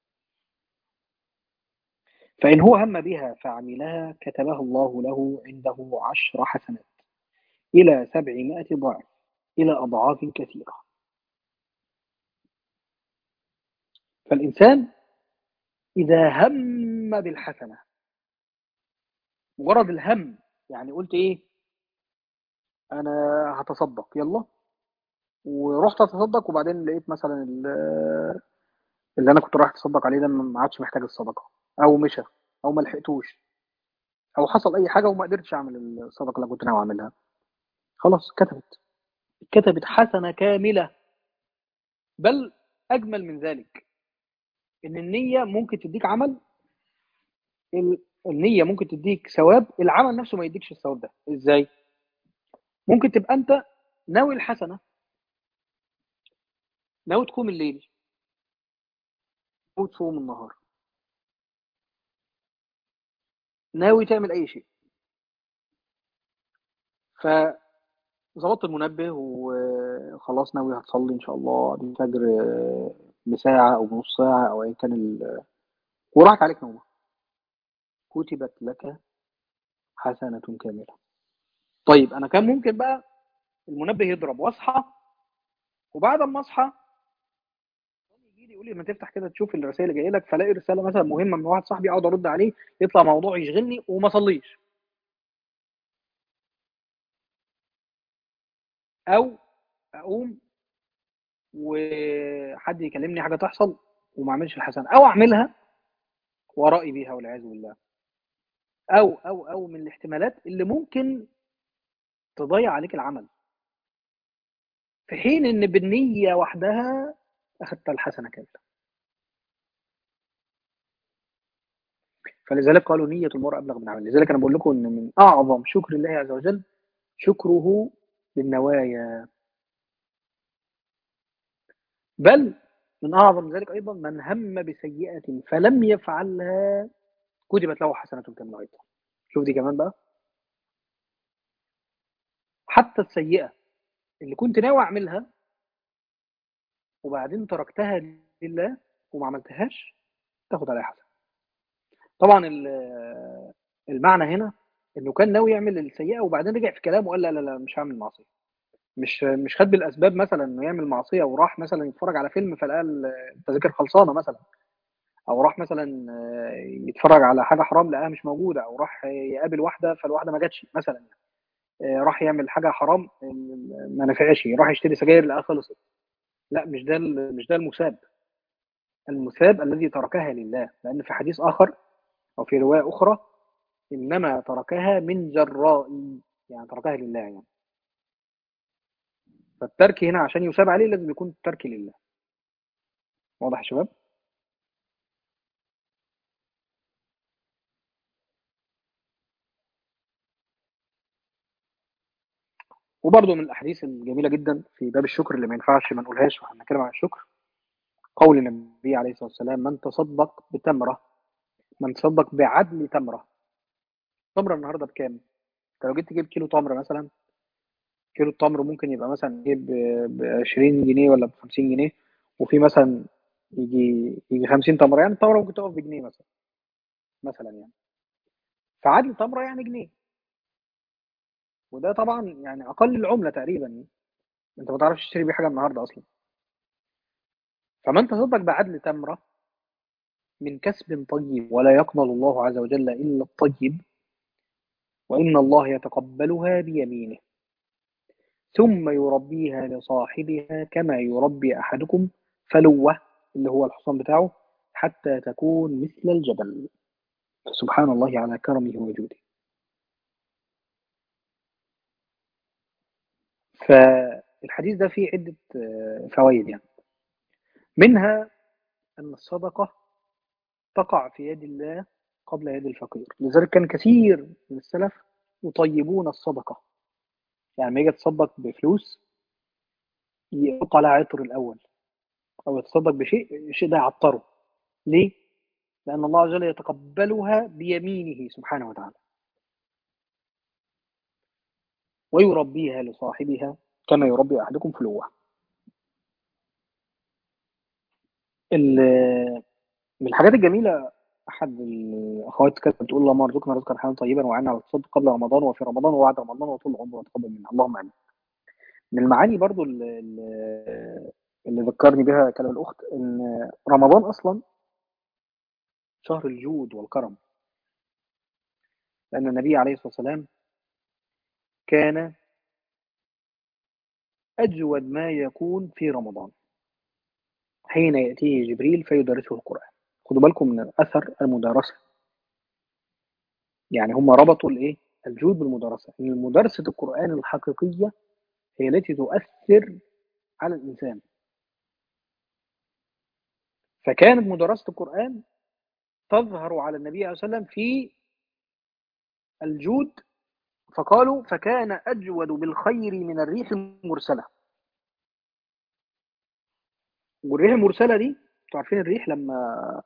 فإن هو هم بها فعملها كتبها الله له عنده عشر حسنات إلى سبعمائة ضعف إلى أضعاف كثيرة فالإنسان إذا هم بالحسنة مجرد الهم يعني قلت إيه أنا هتصدق يلا ورحت أتصدق وبعدين لقيت مثلا اللي أنا كنت رايح أتصدق عليه ده ما عادش محتاج الصدقة أو مشى أو ما لحقتوش أو حصل أي حاجة وما قدرتش أعمل الصدقة اللي كنت ناوي أعملها خلاص كتبت كتبت حسنة كاملة بل أجمل من ذلك إن النية ممكن تديك عمل النية ممكن تديك ثواب العمل نفسه ما يديكش الثواب ده إزاي؟ ممكن تبقى أنت ناوي الحسنة ناوي تقوم الليل ناوي تصوم النهار ناوي تعمل أي شيء فظبطت المنبه وخلاص ناوي هتصلي إن شاء الله الفجر بساعة أو بنص ساعة أو أي كان ال... وراحت عليك نومة كتبت لك حسنة كاملة طيب أنا كان ممكن بقى المنبه يضرب وأصحى وبعد ما أصحى يجي لي يقول لي ما تفتح كده تشوف الرسائل اللي جايه لك فلاقي رساله مثلا مهمه من واحد صاحبي اقعد ارد عليه يطلع موضوع يشغلني وما اصليش او اقوم وحد يكلمني حاجه تحصل وما اعملش الحسنه او اعملها ورائي بيها والعياذ بالله او او او من الاحتمالات اللي ممكن تضيع عليك العمل في حين ان بالنيه وحدها اخذت الحسنه كامله فلذلك قالوا نية المرء أبلغ من عمل لذلك أنا بقول لكم أن من أعظم شكر الله عز وجل شكره بالنوايا بل من أعظم ذلك أيضا من هم بسيئة فلم يفعلها كتبت له حسنة كاملة أيضا شوف دي كمان بقى حتى السيئة اللي كنت ناوي أعملها وبعدين تركتها لله وما عملتهاش تاخد عليها حسنة طبعا المعنى هنا انه كان ناوي يعمل السيئه وبعدين رجع في كلامه وقال لا لا لا مش هعمل معصيه مش مش خد بالاسباب مثلا انه يعمل معصيه وراح مثلا يتفرج على فيلم فلقى التذاكر خلصانه مثلا او راح مثلا يتفرج على حاجه حرام لقاها مش موجوده او راح يقابل واحده فالواحده ما جاتش مثلا راح يعمل حاجه حرام ما نفعش راح يشتري سجاير لقاها خلصت لا مش ده ال- مش ده المثاب المثاب الذي تركها لله لأن في حديث آخر أو في رواية أخرى إنما تركها من جراء يعني تركها لله يعني فالترك هنا عشان يثاب عليه لازم يكون الترك لله واضح يا شباب وبرضه من الأحاديث الجميلة جدا في باب الشكر اللي ما ينفعش ما نقولهاش واحنا بنتكلم عن الشكر قول النبي عليه الصلاة والسلام من تصدق بتمرة من تصدق بعدل تمرة تمرة النهاردة بكام؟ انت لو جيت تجيب كيلو تمر مثلا كيلو التمر ممكن يبقى مثلا ايه ب 20 جنيه ولا ب 50 جنيه وفي مثلا يجي يجي 50 تمره يعني التمره ممكن تقف بجنيه مثلا مثلا يعني فعدل تمره يعني جنيه وده طبعا يعني اقل العمله تقريبا انت ما تعرفش تشتري بيه حاجه النهارده اصلا فمن تصدق بعدل تمره من كسب طيب ولا يقبل الله عز وجل الا الطيب وان الله يتقبلها بيمينه ثم يربيها لصاحبها كما يربي احدكم فلوه اللي هو الحصان بتاعه حتى تكون مثل الجبل سبحان الله على كرمه وجوده فالحديث ده فيه عدة آه، فوائد يعني منها أن الصدقة تقع في يد الله قبل يد الفقير لذلك كان كثير من السلف يطيبون الصدقة يعني لما يجي يتصدق بفلوس يحط عليها عطر الأول أو يتصدق بشيء الشيء ده يعطره ليه؟ لأن الله عز وجل يتقبلها بيمينه سبحانه وتعالى ويربيها لصاحبها كما يربي أحدكم فلوه ال- من الحاجات الجميلة أحد الأخوات كانت بتقول اللهم ارزقنا رزقا حلالا طيبا وعنا على التصدق قبل رمضان وفي رمضان وبعد رمضان وطول العمر وتقبل منا اللهم آمين من المعاني برضو اللي, اللي ذكرني بها كلام الأخت إن رمضان أصلا شهر الجود والكرم لأن النبي عليه الصلاة والسلام كان أجود ما يكون في رمضان حين يأتيه جبريل فيدرسه القرآن خدوا بالكم من أثر المدارسة يعني هم ربطوا الإيه الجود بالمدارسة إن مدارسة القرآن الحقيقية هي التي تؤثر على الإنسان فكانت مدرسة القرآن تظهر على النبي عليه الصلاة والسلام في الجود فقالوا فكان أجود بالخير من الريح المرسلة والريح المرسلة دي انتوا عارفين الريح لما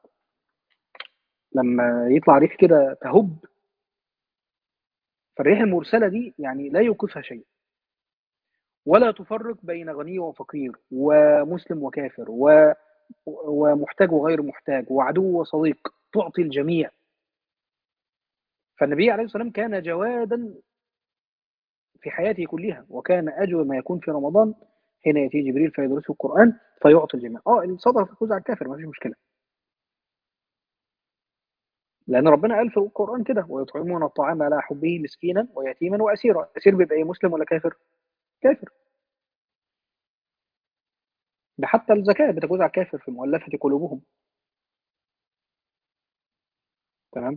لما يطلع ريح كده تهب فالريح المرسلة دي يعني لا يوقفها شيء ولا تفرق بين غني وفقير ومسلم وكافر و... ومحتاج وغير محتاج وعدو وصديق تعطي الجميع فالنبي عليه الصلاة والسلام كان جوادا في حياته كلها وكان أجود ما يكون في رمضان حين يأتي جبريل فيدرسه القرآن فيعطي الجميع اه الصدقة تفوز على الكافر ما فيش مشكلة لأن ربنا قال في القرآن كده ويطعمون الطعام على حبه مسكينا ويتيما وأسيرا أسير بيبقى إيه مسلم ولا كافر؟ كافر ده حتى الزكاة بتجوز على الكافر في مؤلفة قلوبهم تمام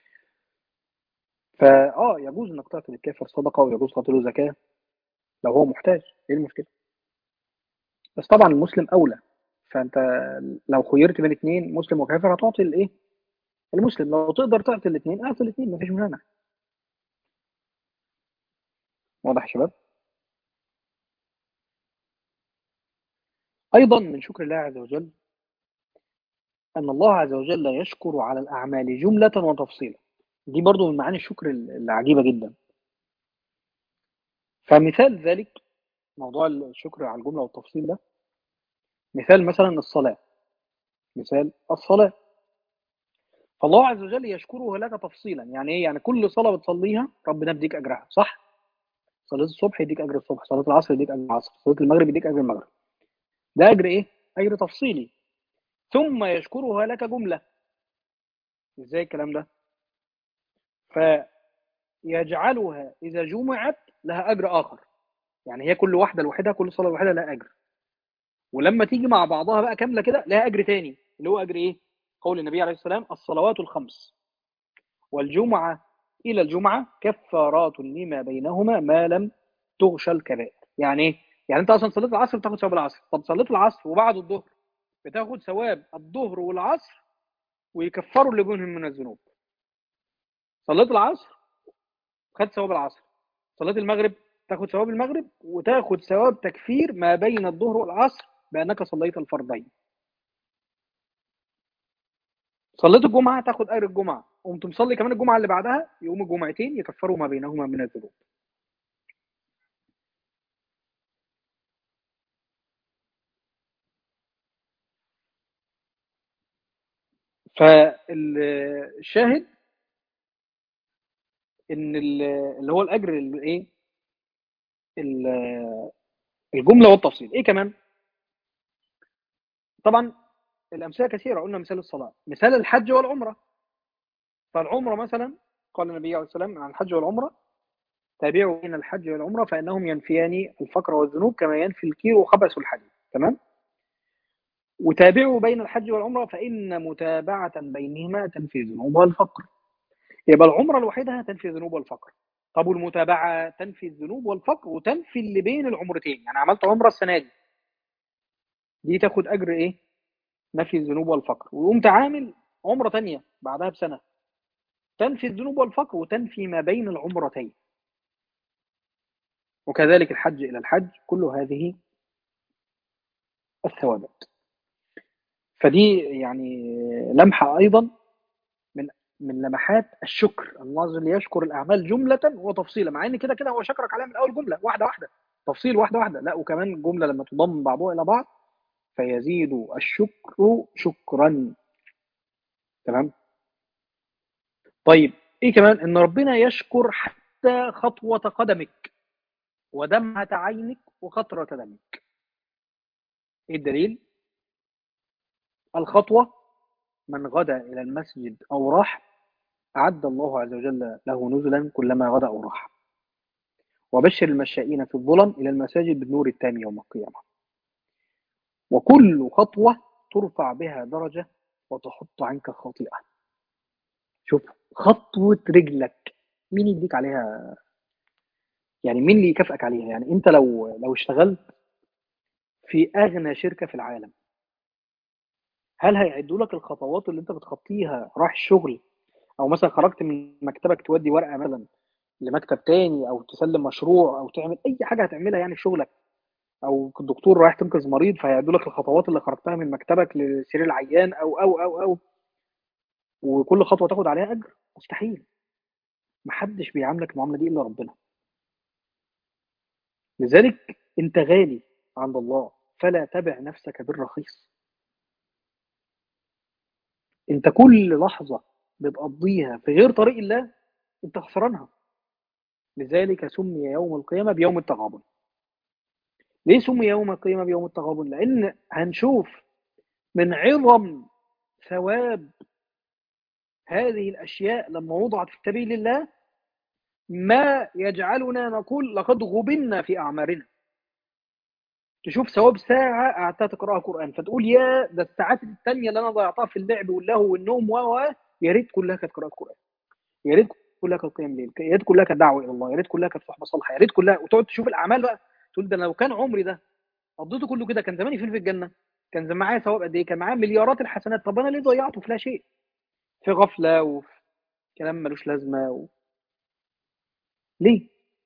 فاه يجوز انك تعطي للكافر صدقه ويجوز تعطي له زكاه لو هو محتاج ايه المشكله بس طبعا المسلم اولى فانت لو خيرت بين اثنين مسلم وكافر هتعطي الايه المسلم لو تقدر تعطي الاثنين اعطي الاثنين مفيش مانع واضح يا شباب ايضا من شكر الله عز وجل ان الله عز وجل يشكر على الاعمال جمله وتفصيلا دي برضو من معاني الشكر العجيبه جدا فمثال ذلك موضوع الشكر على الجمله والتفصيل ده مثال مثلا الصلاه مثال الصلاه فالله عز وجل يشكره لك تفصيلا يعني ايه يعني كل صلاه بتصليها ربنا يديك اجرها صح صلاه الصبح يديك اجر الصبح صلاه العصر يديك اجر العصر صلاه المغرب يديك اجر المغرب ده اجر ايه اجر تفصيلي ثم يشكرها لك جمله ازاي الكلام ده فيجعلها اذا جمعت لها اجر اخر يعني هي كل واحده لوحدها كل صلاه لوحدها لها اجر ولما تيجي مع بعضها بقى كامله كده لها اجر تاني اللي هو اجر ايه قول النبي عليه السلام الصلوات الخمس والجمعه الى الجمعه كفارات لما بينهما ما لم تغشى الكبائر يعني ايه يعني انت اصلا صليت العصر بتاخد ثواب العصر طب صليت العصر وبعد الظهر بتاخد ثواب الظهر والعصر ويكفروا اللي بينهم من الذنوب صليت العصر خدت ثواب العصر صليت المغرب تاخد ثواب المغرب وتاخد ثواب تكفير ما بين الظهر والعصر بانك صليت الفرضين صليت الجمعه تاخد اجر الجمعه قمت مصلي كمان الجمعه اللي بعدها يقوم الجمعتين يكفروا ما بينهما من الذنوب فالشاهد ان اللي هو الاجر الايه الجمله والتفصيل ايه كمان طبعا الامثله كثيره قلنا مثال الصلاه مثال الحج والعمره فالعمره مثلا قال النبي عليه السلام عن الحج والعمره تابعوا بين الحج والعمره فانهم ينفيان الفقر والذنوب كما ينفي الكير خبث الحديد تمام وتابعوا بين الحج والعمره فان متابعه بينهما تنفي الذنوب والفقر يبقى العمره لوحدها تنفي الذنوب والفقر طب والمتابعه تنفي الذنوب والفقر وتنفي اللي بين العمرتين يعني عملت عمره السنه دي دي تاخد اجر ايه نفي الذنوب والفقر وقمت عامل عمره ثانيه بعدها بسنه تنفي الذنوب والفقر وتنفي ما بين العمرتين وكذلك الحج الى الحج كل هذه الثوابت فدي يعني لمحه ايضا من من لمحات الشكر الله عز وجل يشكر الاعمال جمله وتفصيلا مع ان كده كده هو شكرك عليها من اول جمله واحده واحده تفصيل واحده واحده لا وكمان جمله لما تضم بعضها الى بعض فيزيد الشكر شكرا تمام طيب ايه كمان ان ربنا يشكر حتى خطوه قدمك ودمعه عينك وقطره دمك ايه الدليل الخطوه من غدا الى المسجد او راح أعد الله عز وجل له نزلا كلما غدا أو راح وبشر المشائين في الظلم إلى المساجد بالنور التام يوم القيامة وكل خطوة ترفع بها درجة وتحط عنك خطيئة شوف خطوة رجلك مين يديك عليها يعني مين اللي يكافئك عليها يعني انت لو لو اشتغلت في اغنى شركة في العالم هل هيعدوا لك الخطوات اللي انت بتخطيها رايح الشغل او مثلا خرجت من مكتبك تودي ورقه مثلا لمكتب تاني او تسلم مشروع او تعمل اي حاجه هتعملها يعني في شغلك او الدكتور رايح تنقذ مريض فهيعدوا لك الخطوات اللي خرجتها من مكتبك لسرير العيان او او او او وكل خطوه تاخد عليها اجر مستحيل محدش بيعاملك المعامله دي الا ربنا لذلك انت غالي عند الله فلا تبع نفسك بالرخيص انت كل لحظه بتقضيها في غير طريق الله انت خسرانها لذلك سمي يوم القيامة بيوم التغابن ليه سمي يوم القيامة بيوم التغابن لأن هنشوف من عظم ثواب هذه الأشياء لما وضعت في سبيل الله ما يجعلنا نقول لقد غبنا في أعمارنا تشوف ثواب ساعة قعدتها تقرأها قرآن فتقول يا ده الساعات الثانية اللي أنا ضيعتها في اللعب واللهو والنوم و يا ريت كلها كانت قراءة قرآن يا ريت كلها كانت قيام ليل يا ريت كلها كانت دعوة إلى الله يا ريت كلها كانت صحبة صالحة يا ريت كلها وتقعد تشوف الأعمال بقى تقول ده لو كان عمري ده قضيته كله كده كان زماني فين في الجنة كان زمان معايا ثواب قد إيه كان معايا مليارات الحسنات طب أنا ليه ضيعته في لا شيء في غفلة وفي كلام ملوش لازمة و... ليه؟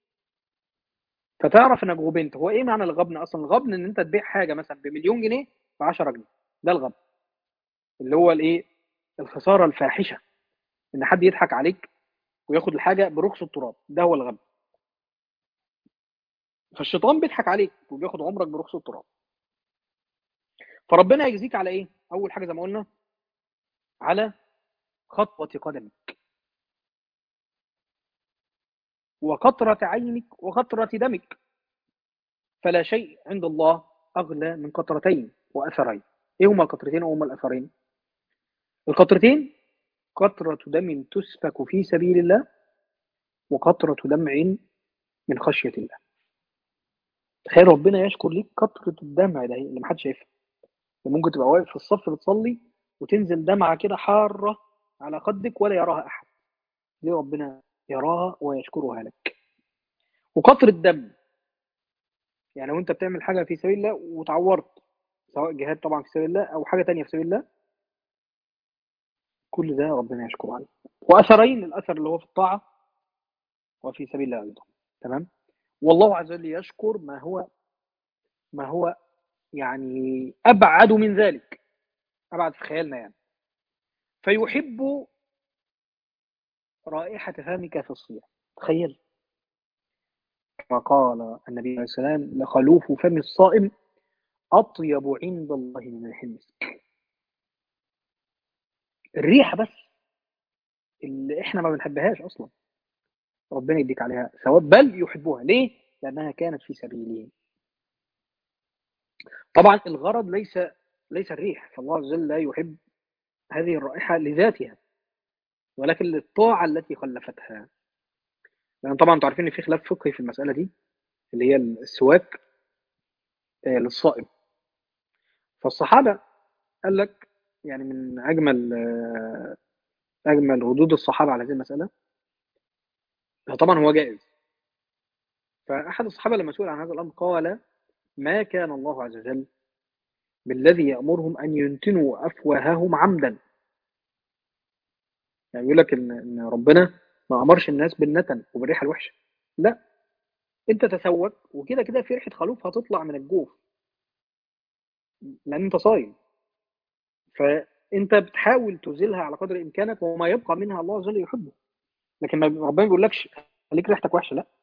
فتعرف انك غبنت هو ايه معنى الغبن اصلا الغبن ان انت تبيع حاجه مثلا بمليون جنيه ب 10 جنيه ده الغبن اللي هو الايه الخساره الفاحشه ان حد يضحك عليك وياخد الحاجه برخص التراب ده هو الغبن فالشيطان بيضحك عليك وبياخد عمرك برخص التراب فربنا يجزيك على ايه اول حاجه زي ما قلنا على خطوه قدمك وقطرة عينك وقطرة دمك فلا شيء عند الله أغلى من قطرتين وأثرين إيه هما القطرتين وهما الأثرين القطرتين قطرة دم تسفك في سبيل الله وقطرة دمع من خشية الله تخيل ربنا يشكر ليك كثرة الدمع ده اللي محدش شايفها ممكن تبقى واقف في الصف بتصلي وتنزل دمعة كده حارة على خدك ولا يراها أحد ليه ربنا يراها ويشكرها لك وقطر الدم يعني لو انت بتعمل حاجة في سبيل الله وتعورت سواء جهاد طبعا في سبيل الله أو حاجة تانية في سبيل الله كل ده ربنا يشكر عليه وأثرين الأثر اللي هو في الطاعة وفي سبيل الله أيضا تمام والله عز وجل يشكر ما هو ما هو يعني أبعد من ذلك أبعد في خيالنا يعني فيحب رائحة فمك في الصيام تخيل كما قال النبي عليه السلام لخلوف فم الصائم أطيب عند الله من ريح المسك الريحة بس اللي احنا ما بنحبهاش أصلا ربنا يديك عليها ثواب بل يحبوها ليه؟ لأنها كانت في سبيله طبعا الغرض ليس ليس الريح فالله عز وجل لا يحب هذه الرائحة لذاتها ولكن للطاعة التي خلفتها لأن طبعا انتوا عارفين ان في خلاف فقهي في المسألة دي اللي هي السواك للصائم فالصحابة قال لك يعني من أجمل أجمل ردود الصحابة على هذه المسألة طبعا هو جائز فأحد الصحابة لما سئل عن هذا الأمر قال ما كان الله عز وجل بالذي يأمرهم أن ينتنوا أفواههم عمدا يعني يقول لك إن, إن ربنا ما أمرش الناس بالنتن وبالريحة الوحشة لا أنت تسوك وكده كده في ريحة خلوف هتطلع من الجوف لأن أنت صايم فأنت بتحاول تزيلها على قدر إمكانك وما يبقى منها الله عز وجل يحبه لكن ربنا ما بيقولكش خليك ريحتك وحشة لا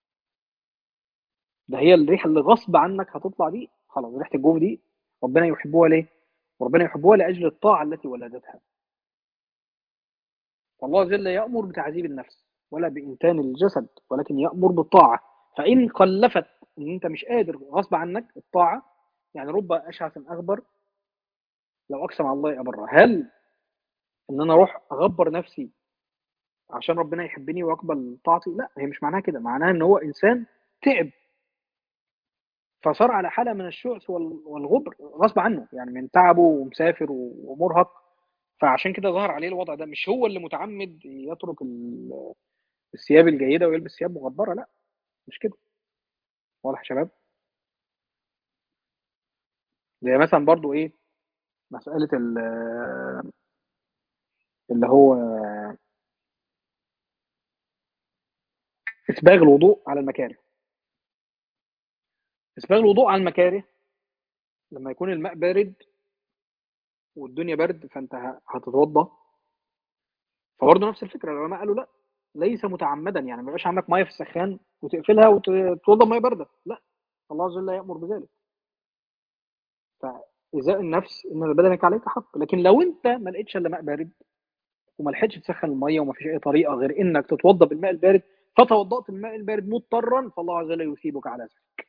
ده هي الريحة اللي غصب عنك هتطلع دي خلاص ريحة الجوف دي ربنا يحبوها ليه؟ وربنا يحبوها لأجل الطاعة التي ولدتها فالله جل يأمر بتعذيب النفس ولا بإنتان الجسد ولكن يأمر بالطاعة فإن قلفت إن أنت مش قادر غصب عنك الطاعة يعني رب أشعث أغبر لو أقسم على الله أبره هل إن أنا أروح أغبر نفسي عشان ربنا يحبني ويقبل طاعتي لا هي مش معناها كده معناها إن هو إنسان تعب فصار على حالة من الشعث والغبر غصب عنه يعني من تعبه ومسافر ومرهق فعشان كده ظهر عليه الوضع ده مش هو اللي متعمد يترك الثياب الجيدة ويلبس ثياب مغبرة لا مش كده واضح يا شباب زي مثلا برضو ايه مسألة اللي هو إسباغ الوضوء على المكاره إسباغ الوضوء على المكاره لما يكون الماء بارد والدنيا برد فأنت هتتوضى فبرضه نفس الفكرة العلماء قالوا لا ليس متعمدا يعني ما يبقاش عندك ميه في السخان وتقفلها وتتوضى ميه بارده لا الله عز وجل يأمر بذلك فإزاء النفس إن بدنك عليك حق لكن لو أنت ما لقيتش إلا ماء بارد وما لحقتش تسخن الميه وما فيش أي طريقة غير إنك تتوضى بالماء البارد فتوضأت بالماء البارد مضطرا فالله عز وجل يثيبك على ذلك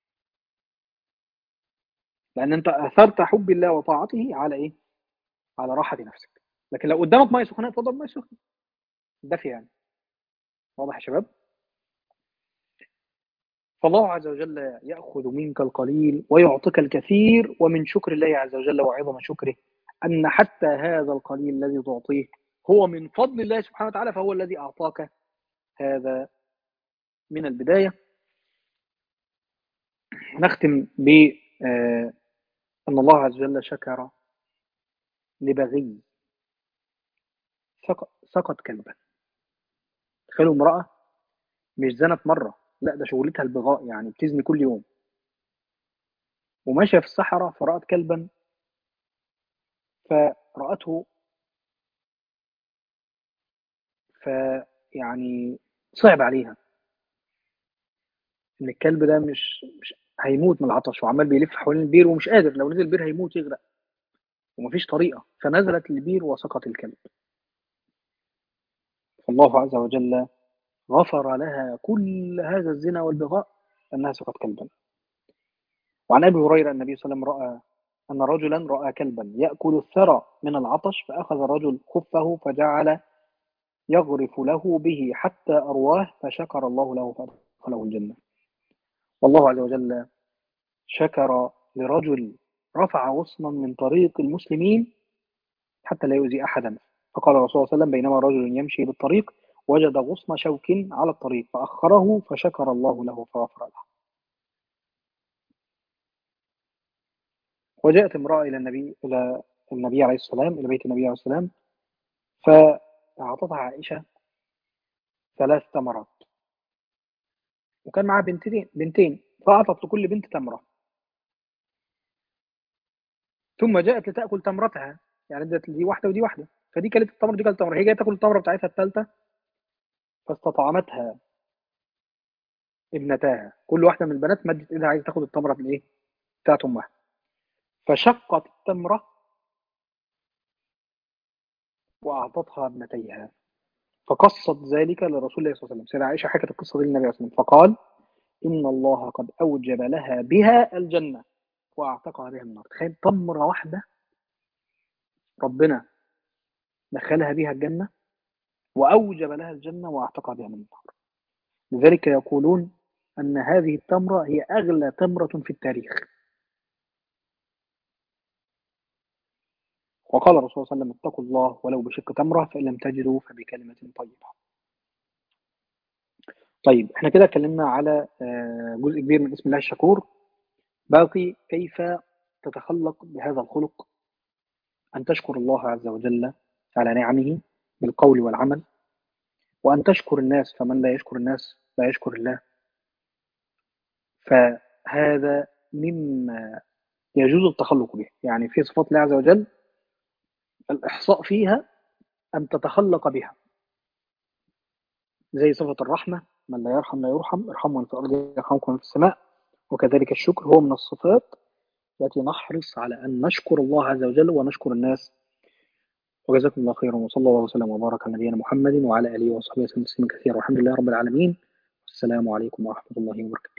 لأن أنت أثرت حب الله وطاعته على إيه؟ على راحة نفسك لكن لو قدامك ميه سخنه اتفضل بميه سخنه دافيه يعني واضح يا شباب فالله عز وجل يأخذ منك القليل ويعطيك الكثير ومن شكر الله عز وجل وعظم شكره أن حتى هذا القليل الذي تعطيه هو من فضل الله سبحانه وتعالى فهو الذي أعطاك هذا من البداية نختم ب أن الله عز وجل شكر لبغي سقط كلبا تخيلوا امرأة مش زنت مرة لا ده شغلتها البغاء يعني بتزني كل يوم وماشية في الصحراء فرأت كلبا فرأته فيعني صعب عليها ان الكلب ده مش مش هيموت من العطش وعمال بيلف حوالين البير ومش قادر لو نزل البير هيموت يغرق ومفيش طريقة فنزلت البير وسقط الكلب فالله عز وجل غفر لها كل هذا الزنا والبغاء أنها سقط كلبا وعن أبي هريرة النبي صلى الله عليه وسلم رأى أن رجلا رأى كلبا يأكل الثرى من العطش فأخذ الرجل خفه فجعل يغرف له به حتى أرواه فشكر الله له فأدخله الجنة والله عز وجل شكر لرجل رفع غصنا من طريق المسلمين حتى لا يؤذي أحدا فقال الرسول صلى الله عليه وسلم بينما رجل يمشي بالطريق وجد غصن شوك على الطريق فأخره فشكر الله له فغفر له وجاءت امرأة إلى النبي إلى النبي عليه السلام إلى بيت النبي عليه السلام فأعطتها عائشة ثلاث تمرات وكان معها بنتين بنتين فأعطت لكل بنت تمرة ثم جاءت لتأكل تمرتها يعني ادت دي واحدة ودي واحدة فدي كانت التمر دي كانت تمر هي جايه تاكل التمره بتاعتها الثالثه فاستطعمتها ابنتاها كل واحده من البنات مدت ايدها عايزه تاخد التمره من ايه بتاعت امها فشقت التمره واعطتها ابنتيها فقصت ذلك لرسول الله صلى الله عليه وسلم سيدة عائشه حكت القصه دي للنبي صلى الله عليه وسلم فقال ان الله قد اوجب لها بها الجنه واعتقها بها من النار تخيل تمره واحده ربنا دخلها بها الجنة وأوجب لها الجنة وأعتقها بها من النار لذلك يقولون أن هذه التمرة هي أغلى تمرة في التاريخ وقال الرسول صلى الله عليه وسلم اتقوا الله ولو بشق تمرة فإن لم تجدوا فبكلمة طيبة طيب احنا كده اتكلمنا على جزء كبير من اسم الله الشكور باقي كيف تتخلق بهذا الخلق أن تشكر الله عز وجل على نعمه بالقول والعمل وأن تشكر الناس فمن لا يشكر الناس لا يشكر الله فهذا مما يجوز التخلق به يعني في صفات الله عز وجل الإحصاء فيها أن تتخلق بها زي صفة الرحمة من لا يرحم لا يرحم ارحموا من في الأرض يرحمكم في السماء وكذلك الشكر هو من الصفات التي نحرص على أن نشكر الله عز وجل ونشكر الناس وجزاكم الله خيرا وصلى الله وسلم وبارك على نبينا محمد وعلى اله وصحبه وسلم تسليما كثيرا والحمد لله رب العالمين والسلام عليكم ورحمه الله وبركاته